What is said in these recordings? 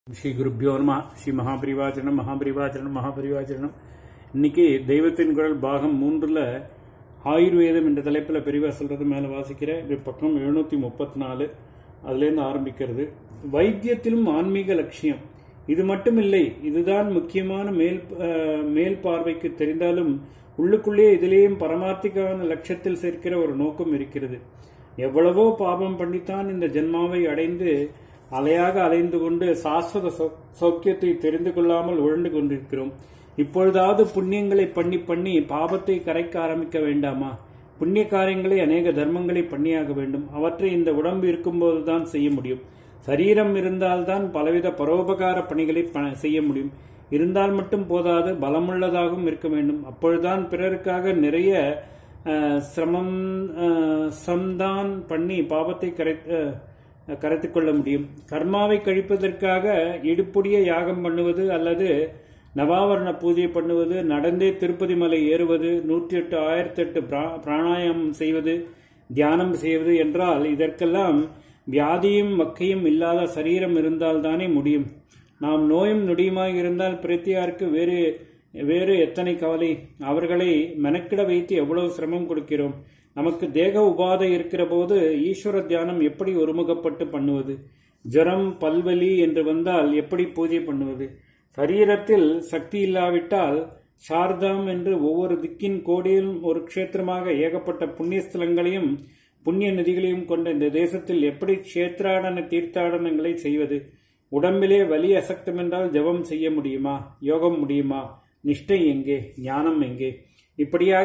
ஸ்ரீ குருப்பியோ நம ஸ்ரீ மகாபரிவாச்சரணம் மகாபரிவாச்சரணம் மகாபரிவாச்சரணம் இன்னைக்கு தெய்வத்தின் குரல் பாகம் மூன்றுல ஆயுர்வேதம் என்ற தலைப்பில் பெரியவா சொல்றது மேலே வாசிக்கிறேன் இது பக்கம் எழுநூத்தி முப்பத்தி நாலு அதுலேருந்து ஆரம்பிக்கிறது வைத்தியத்திலும் ஆன்மீக லட்சியம் இது மட்டும் இல்லை இதுதான் முக்கியமான மேல் அஹ், மேல் பார்வைக்கு தெரிந்தாலும் உள்ளுக்குள்ளே இதிலேயும் பரமார்த்திகான லட்சத்தில் சேர்க்கிற ஒரு நோக்கம் இருக்கிறது எவ்வளவோ பாபம் பண்ணித்தான் இந்த ஜென்மாவை அடைந்து அலையாக அலைந்து கொண்டு சாஸ்வத சௌ- சௌக்கியத்தை தெரிந்து கொள்ளாமல் உழண்டு கொண்டிருக்கிறோம் இப்பொழுதாவது புண்ணியங்களை பண்ணி பண்ணி பாபத்தை கரைக்க ஆரம்பிக்க வேண்டாமா புண்ணிய காரியங்களை அநேக தர்மங்களை பண்ணியாக வேண்டும் அவற்றை இந்த உடம்பு இருக்கும்போதுதான் செய்ய முடியும் சரீரம் இருந்தால்தான் பலவித பரோபகார பணிகளை ப- செய்ய முடியும் இருந்தால் மட்டும் போதாது பலமுள்ளதாகவும் இருக்க வேண்டும் அப்பொழுதுதான் பிறருக்காக நிறைய அஹ், சிரமம் அஹ், சம்தான் பண்ணி பாவத்தை கரை அஹ், கரைத்துக் கொள்ள முடியும் கர்மாவை கழிப்பதற்காக இடுப்புடைய யாகம் பண்ணுவது அல்லது நவாவரண பூஜை பண்ணுவது நடந்தே திருப்பதி மலை ஏறுவது நூற்றி எட்டு ஆயிரத்தி எட்டு பிரா- பிராணாயாமம் செய்வது தியானம் செய்வது என்றால் இதற்கெல்லாம் வியாதியும் மக்கையும் இல்லாத சரீரம் இருந்தால்தானே முடியும் நாம் நோயும் நொடியுமாய் இருந்தால் பிரத்தியாருக்கு வேறு வேறு எத்தனை கவலை அவர்களை மெனக்கிட வைத்து எவ்வளவு சிரமம் கொடுக்கிறோம் நமக்கு தேக உபாதை இருக்கிற போது ஈஸ்வர தியானம் எப்படி ஒருமுகப்பட்டு பண்ணுவது ஜரம் பல்வலி என்று வந்தால் எப்படி பூஜை பண்ணுவது சரீரத்தில் சக்தி இல்லாவிட்டால் சார்தாம் என்று ஒவ்வொரு திக்கின் கோடியிலும் ஒரு க்ஷேத்திரமாக ஏகப்பட்ட புண்ணிய ஸ்தலங்களையும் புண்ணிய நதிகளையும் கொண்ட இந்த தேசத்தில் எப்படி க்ஷேத்ராடன தீர்த்தாடனங்களை செய்வது உடம்பிலே வலி அசக்தம் என்றால் ஜெபம் செய்ய முடியுமா யோகம் முடியுமா நிஷ்டை எங்கே ஞானம் எங்கே இப்படியாக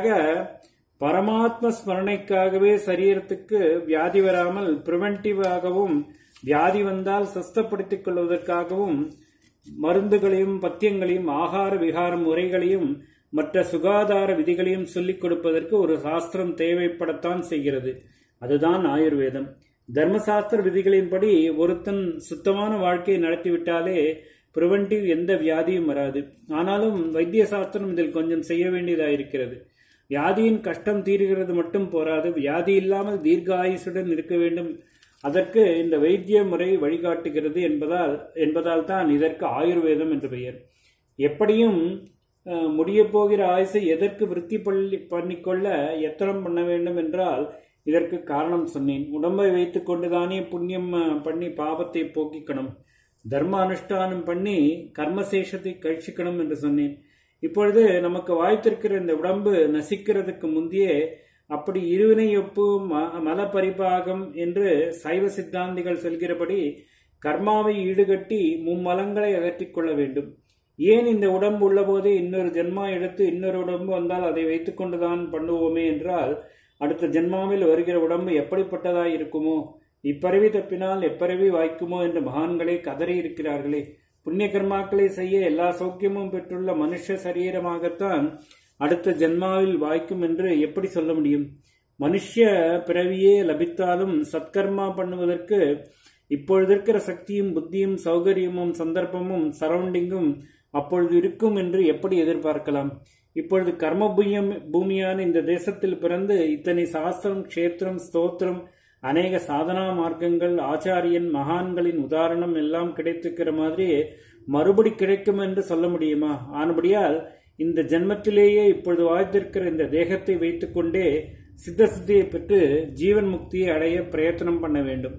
பரமாத்ம ஸ்மரணைக்காகவே சரீரத்துக்கு வியாதி வராமல் பிரிவென்டிவாகவும் வியாதி வந்தால் சஸ்தப்படுத்திக் கொள்வதற்காகவும் மருந்துகளையும் பத்தியங்களையும் ஆகார விகார முறைகளையும் மற்ற சுகாதார விதிகளையும் சொல்லிக் கொடுப்பதற்கு ஒரு சாஸ்திரம் தேவைப்படத்தான் செய்கிறது அதுதான் ஆயுர்வேதம் தர்மசாஸ்திர விதிகளின்படி ஒருத்தன் சுத்தமான வாழ்க்கையை நடத்திவிட்டாலே பிரிவென்டிவ் எந்த வியாதியும் வராது ஆனாலும் வைத்திய சாஸ்திரம் இதில் கொஞ்சம் செய்ய வேண்டியதாயிருக்கிறது வியாதியின் கஷ்டம் தீருகிறது மட்டும் போராது வியாதி இல்லாமல் தீர்க்க ஆயுசுடன் இருக்க வேண்டும் அதற்கு இந்த வைத்திய முறை வழிகாட்டுகிறது என்பதால் என்பதால் தான் இதற்கு ஆயுர்வேதம் என்று பெயர் எப்படியும் அஹ், முடியப் போகிற ஆயுசை எதற்கு விருத்தி பள்ளி பண்ணிக்கொள்ள எத்தனம் பண்ண வேண்டும் என்றால் இதற்கு காரணம் சொன்னேன் உடம்பை வைத்துக் கொண்டுதானே புண்ணியம் அஹ், பண்ணி பாபத்தை போக்கிக்கணும் தர்ம அனுஷ்டானம் பண்ணி கர்மசேஷத்தை கழிச்சுக்கணும் என்று சொன்னேன் இப்பொழுது நமக்கு வாய்த்திருக்கிற இந்த உடம்பு நசிக்கிறதுக்கு முந்தையே அப்படி இருவினை ஒப்பு ம- மல பரிபாகம் என்று சைவ சித்தாந்திகள் சொல்கிறபடி கர்மாவை ஈடுகட்டி மும்மலங்களை அகற்றிக் கொள்ள வேண்டும் ஏன் இந்த உடம்பு உள்ளபோதே இன்னொரு ஜென்மா எடுத்து இன்னொரு உடம்பு வந்தால் அதை வைத்துக்கொண்டுதான் பண்ணுவோமே என்றால் அடுத்த ஜென்மாவில் வருகிற உடம்பு எப்படிப்பட்டதாய் இருக்குமோ இப்பிறவி தப்பினால் எப்பிறவி வாய்க்குமோ என்று மகான்களே கதறி இருக்கிறார்களே புண்ணிய கர்மாக்களை செய்ய எல்லா சௌக்கியமும் பெற்றுள்ள மனுஷ சரீரமாகத்தான் அடுத்த ஜென்மாவில் வாய்க்கும் என்று எப்படி சொல்ல முடியும் மனுஷ பிறவியே லபித்தாலும் சத்கர்மா பண்ணுவதற்கு இப்பொழுது இருக்கிற சக்தியும் புத்தியும் சௌகரியமும் சந்தர்ப்பமும் சரௌண்டிங்கும் அப்பொழுது இருக்கும் என்று எப்படி எதிர்பார்க்கலாம் இப்பொழுது கர்ம பூமியம் பூமியான இந்த தேசத்தில் பிறந்து இத்தனை சாஸ்திரம் க்ஷேத்திரம் ஸ்தோத்திரம் அநேக சாதனா மார்க்கங்கள் ஆச்சாரியன் மகான்களின் உதாரணம் எல்லாம் கிடைத்திருக்கிற மாதிரி மறுபடி கிடைக்கும் என்று சொல்ல முடியுமா ஆனபடியால் இந்த ஜென்மத்திலேயே இப்பொழுது வாழ்ந்திருக்கிற இந்த தேகத்தை வைத்துக்கொண்டே சித்த சித்தியை பெற்று ஜீவன் முக்தியை அடைய பிரயத்தனம் பண்ண வேண்டும்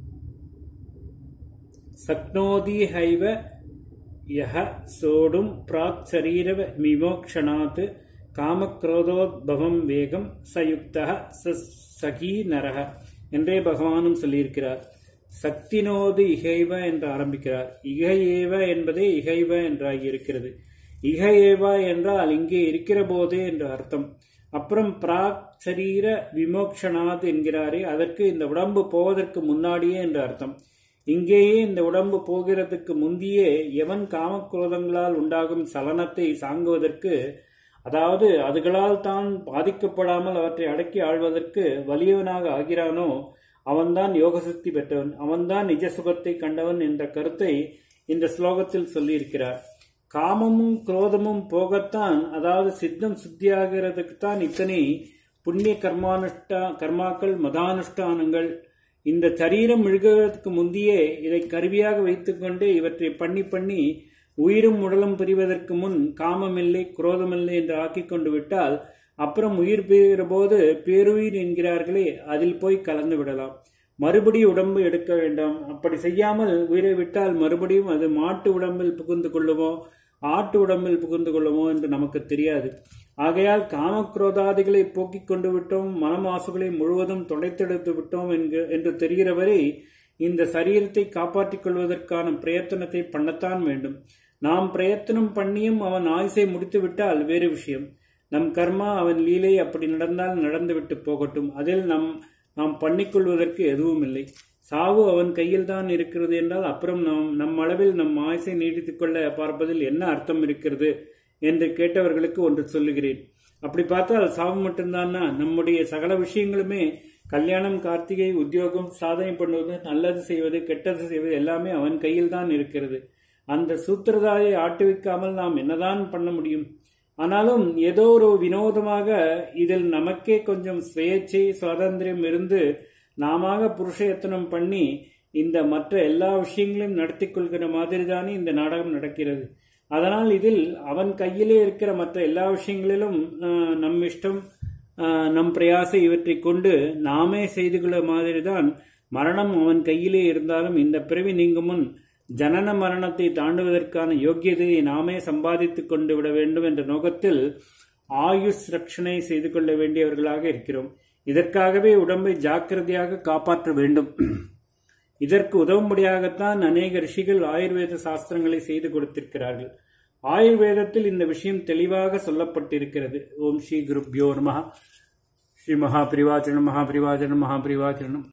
சக்னோதி ஹைவ யஹ சோடும் பிராக் சரீரவ விமோக்ஷணாத் காமக்ரோதோத்பவம் வேகம் சயுக்தः ச சகீ நரக என்றே பகவானும் சொல்லியிருக்கிறார் சக்தினோது இகைவ என்று ஆரம்பிக்கிறார் இக ஏவ என்பதே இகைவ என்றாகி இருக்கிறது இக ஏவ என்றால் இங்கே இருக்கிற போதே என்று அர்த்தம் அப்புறம் பிராக் சரீர விமோக்ஷனாத் என்கிறாரே அதற்கு இந்த உடம்பு போவதற்கு முன்னாடியே என்று அர்த்தம் இங்கேயே இந்த உடம்பு போகிறதுக்கு முந்தியே எவன் காமக்ரோதங்களால் உண்டாகும் சலனத்தை சாங்குவதற்கு அதாவது அதுகளால் தான் பாதிக்கப்படாமல் அவற்றை அடக்கி ஆள்வதற்கு வலியவனாக ஆகிறானோ அவன்தான் யோகசக்தி பெற்றவன் அவன்தான் நிஜ சுகத்தை கண்டவன் என்ற கருத்தை இந்த ஸ்லோகத்தில் சொல்லியிருக்கிறார் காமமும் குரோதமும் போகத்தான் அதாவது சித்தம் சித்தியாகிறதுக்கு தான் இத்தனை புண்ணிய கர்மானுஷ்டா கர்மாக்கள் மதானுஷ்டானங்கள் இந்த சரீரம் விழுகுவதற்கு முந்தையே இதை கருவியாக வைத்துக்கொண்டு இவற்றை பண்ணி பண்ணி உயிரும் உடலும் பிரிவதற்கு முன் காமமில்லை குரோதமில்லை என்று ஆக்கிக் கொண்டு விட்டால் அப்புறம் உயிர் பிரிகிற போது பேருயிர் என்கிறார்களே அதில் போய் கலந்து விடலாம் மறுபடி உடம்பு எடுக்க வேண்டாம் அப்படி செய்யாமல் உயிரை விட்டால் மறுபடியும் அது மாட்டு உடம்பில் புகுந்து கொள்ளுமோ ஆட்டு உடம்பில் புகுந்து கொள்ளுமோ என்று நமக்கு தெரியாது ஆகையால் காமக்ரோதாதிகளை போக்கிக் கொண்டு விட்டோம் மனமாசுகளை முழுவதும் தொடைத்தெடுத்து விட்டோம் என்று தெரிகிற வரை இந்த சரீரத்தை காப்பாற்றிக் கொள்வதற்கான பிரயத்தனத்தை பண்ணத்தான் வேண்டும் நாம் பிரயத்தனம் பண்ணியும் அவன் ஆயுசை முடித்து விட்டால் வேறு விஷயம் நம் கர்மா அவன் லீலை அப்படி நடந்தால் நடந்துவிட்டு போகட்டும் அதில் நம் நாம் பண்ணிக்கொள்வதற்கு எதுவும் இல்லை சாவு அவன் கையில் தான் இருக்கிறது என்றால் அப்புறம் நாம் நம் அளவில் நம் ஆயுசை நீடித்துக் கொள்ள பார்ப்பதில் என்ன அர்த்தம் இருக்கிறது என்று கேட்டவர்களுக்கு ஒன்று சொல்லுகிறேன் அப்படி பார்த்தால் சாவு மட்டும்தானா நம்முடைய சகல விஷயங்களுமே கல்யாணம் கார்த்திகை உத்தியோகம் சாதனை பண்ணுவது நல்லது செய்வது கெட்டது செய்வது எல்லாமே அவன் கையில் தான் இருக்கிறது அந்த சூத்திரதாயை ஆட்டுவிக்காமல் நாம் என்னதான் பண்ண முடியும் ஆனாலும் ஏதோ ஒரு வினோதமாக இதில் நமக்கே கொஞ்சம் சுயேட்சை சுவாதந்திரம் இருந்து நாம புருஷயத்தனம் பண்ணி இந்த மற்ற எல்லா விஷயங்களையும் நடத்தி கொள்கிற மாதிரி தானே இந்த நாடகம் நடக்கிறது அதனால் இதில் அவன் கையிலே இருக்கிற மற்ற எல்லா விஷயங்களிலும் நம் இஷ்டம் நம் பிரயாசம் இவற்றை கொண்டு நாமே செய்து கொள்ள மாதிரி தான் மரணம் அவன் கையிலே இருந்தாலும் இந்த பிறவி நீங்கும் முன் ஜனன மரணத்தை தாண்டுவதற்கான யோக்கியதையை நாமே சம்பாதித்துக் கொண்டு விட வேண்டும் என்ற நோக்கத்தில் ஆயுஷ் ரட்சணை செய்து கொள்ள வேண்டியவர்களாக இருக்கிறோம் இதற்காகவே உடம்பை ஜாக்கிரதையாக காப்பாற்ற வேண்டும் இதற்கு உதவும்படியாகத்தான் அநேக ரிஷிகள் ஆயுர்வேத சாஸ்திரங்களை செய்து கொடுத்திருக்கிறார்கள் ஆயுர்வேதத்தில் இந்த விஷயம் தெளிவாக சொல்லப்பட்டிருக்கிறது ஓம் ஸ்ரீ குருப்யோ நம ஸ்ரீ மகாபிரிவாச்சரணம் மகாபிரிவாச்சரணம் மகாபிரிவாச்சரணம்